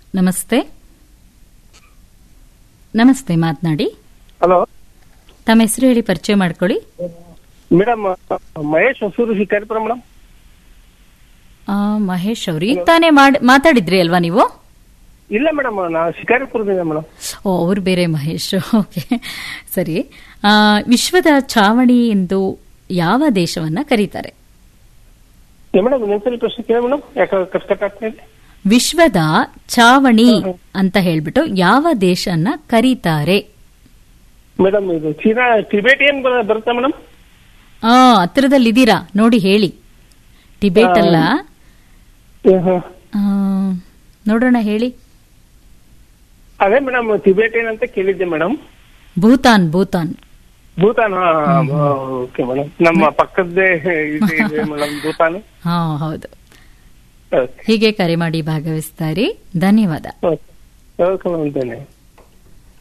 ನಮಸ್ತೆ ನಮಸ್ತೆ ಮಾತನಾಡಿ ಹಲೋ ತಮ್ಮ ಹೆಸರು ಹೇಳಿ ಪರಿಚಯ ಮಾಡ್ಕೊಳ್ಳಿ ಮೇಡಮ್ ಮಹೇಶ್ ಹೊಸೂರು ಶಿಕಾರಿಪುರ ಮೇಡಮ್ ಆ, ಮಹೇಶ್ ಅವರು ಈಗ ತಾನೇ ಮಾಡ್- ಮಾತಾಡಿದ್ರಿ ಅಲ್ವಾ ನೀವು ಇಲ್ಲ ಮೇಡಮ್ ನಾವು ಶಿಕಾರಿಪುರದಿಂದ ಮೇಡಮ್ ಓ ಅವ್ರು ಬೇರೆ ಮಹೇಶ್ ಓಕೆ ಸರಿ ಆ, ವಿಶ್ವದ ಚಾವಣಿ ಎಂದು ಯಾವ ದೇಶವನ್ನ ಕರೀತಾರೆ ಮೇಡಮ್ ಇನ್ನೊಂದ್ಸಲಿ ಪ್ರಶ್ನೆ ಕೇಳಿ ಮೇಡಮ್ ಯಾಕೆ ಕಟ್ ಕಟ್ ಆಗ್ತಾ ಇದೆ ವಿಶ್ವದ ಚಾವಣಿ ಅಂತ ಹೇಳ್ಬಿಟ್ಟು ಯಾವ ದೇಶನ ಕರೀತಾರೆ ಮೇಡಮ್ ಇದು ಚೀನಾ ಟಿಬೇಟಿಯನ್ ಬರುತ್ತಾ ಮೇಡಮ್ ಆ ಹತ್ರದಲ್ಲಿದ್ದೀರಾ ನೋಡಿ ಹೇಳಿ ಟಿಬೇಟ್ ಅಲ್ಲ ಆ, ನೋಡೋಣ ಹೇಳಿ ಅದೇ ಮೇಡಮ್ ಟಿಬೇಟಿಯನ್ ಅಂತ ಕೇಳಿದ್ದೆ madam Bhutan Bhutan Bhutan okay madam ನಮ್ಮ ಪಕ್ಕದ್ದೇ ಇದು ಇದೆ ಮೇಡಮ್ ಭೂತಾನ್ ಹಾ ಹೌದು ಓಕೆ ಹೀಗೆ ಕರೆ ಮಾಡಿ ಭಾಗವಹಿಸ್ತಾರೆ ಧನ್ಯವಾದ ಓಕೆ ಮೇಡಮ್ ಧನ್ಯವಾದ